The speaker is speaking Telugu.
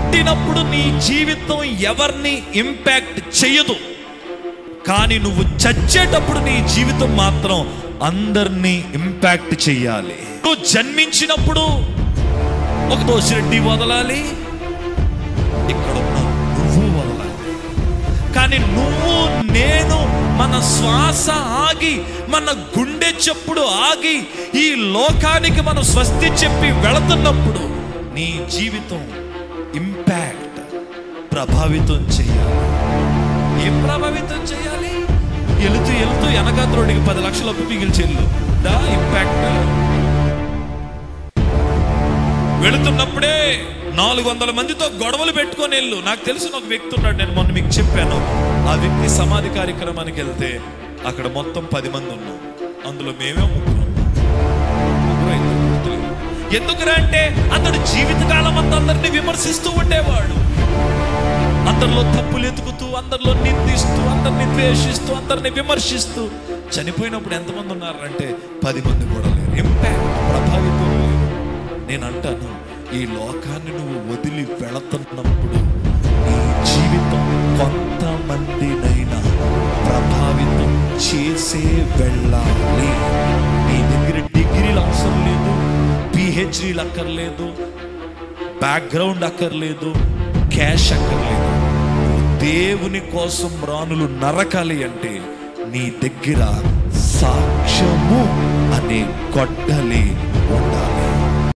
పుట్టినప్పుడు నీ జీవితం ఎవరిని ఇంపాక్ట్ చేయదు కానీ నువ్వు చచ్చేటప్పుడు నీ జీవితం మాత్రం అందరినీ ఇంపాక్ట్ చెయ్యాలి నువ్వు జన్మించినప్పుడు ఒక దోషిరెడ్డి వదలాలి ఇక్కడ ఉన్న నువ్వు వదలాలి కానీ నువ్వు నేను మన శ్వాస ఆగి మన గుండె చెప్పుడు ఆగి ఈ లోకానికి మనం స్వస్తి చెప్పి వెళుతున్నప్పుడు నీ జీవితం ఇంపాక్ట్ ప్రభావితం చేయాలి ఏం ప్రభావితం చేయాలి వెళుతూ వెళుతూ వెనకాత్రోడికి పది లక్షల అప్పు మిగిల్చెల్లు దా ఇంపాక్ట్ వెళుతున్నప్పుడే నాలుగు వందల మందితో గొడవలు పెట్టుకొని వెళ్ళు నాకు తెలిసిన ఒక వ్యక్తి ఉన్నాడు నేను మొన్న మీకు చెప్పాను ఆ వ్యక్తి సమాధి కార్యక్రమానికి వెళ్తే అక్కడ మొత్తం పది మంది ఉన్నాం అందులో మేమే ముగ్గురు ఉన్నాం. ముగ్గురు ఇద్దరు గుర్తులేదు. ఎందుకురా అంటే అతడు జీవితకాలం అంతా అందరినీ విమర్శిస్తూ ఉండేవాడు అందరిలో తప్పులు ఎతుకుతూ అందరిలో నిందిస్తూ అందరిని ద్వేషిస్తూ అందరిని విమర్శిస్తూ చనిపోయినప్పుడు ఎంతమంది ఉన్నారంటే పది మంది కూడా లేరు ఇంపాక్ట్ ప్రభావితం లేదు నేను అంటాను ఈ లోకాన్ని నువ్వు వదిలి వెళుతున్నప్పుడు నీ జీవితం కొంతమందినైనా ప్రభావితం చేసే వెళ్ళాలి నీ దగ్గర డిగ్రీలు అవసరం లేదు పిహెచ్డీలు అక్కర్లేదు బ్యాక్గ్రౌండ్ అక్కర్లేదు క్యాష్ అక్కర్లేదు నువ్వు దేవుని కోసం రానులు నరకాలి అంటే నీ దగ్గర సాక్ష్యము అనే గొడ్డలి